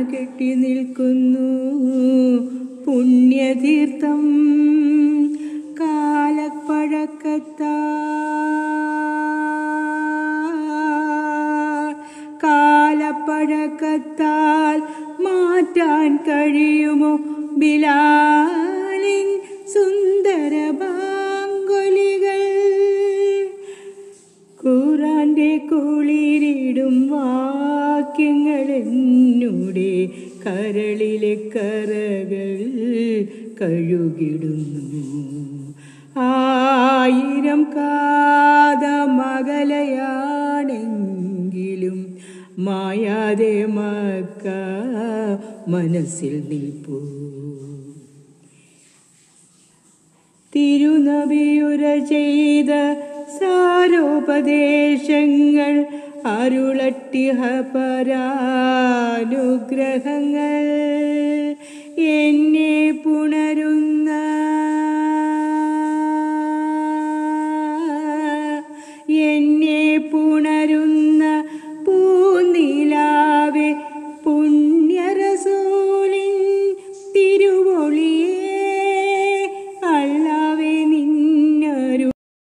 കെട്ടി നിൽക്കുന്നു പുണ്യതീർത്ഥം കാലപ്പഴക്കത്താൽ കാലപ്പഴക്കത്താൽ മാറ്റാൻ കഴിയുമോ ബിലാലിൻ സുന്ദര ബാങ്കൊലികൾ ഖുറാന്റെ കുളിരിടും വാക്യങ്ങൾ എന്നുടെ കരളിലെ കറകൾ കഴുകിടുന്നു ആയിരം കാതമകലയാണെങ്കിലും മായാതെ മക്ക മനസ്സിൽ നിൽപ്പൂ തിരുനബിയുര ചെയ്ത സാരോപദേശങ്ങൾ അരുളട്ടിഹ പരാനുഗ്രഹങ്ങൾ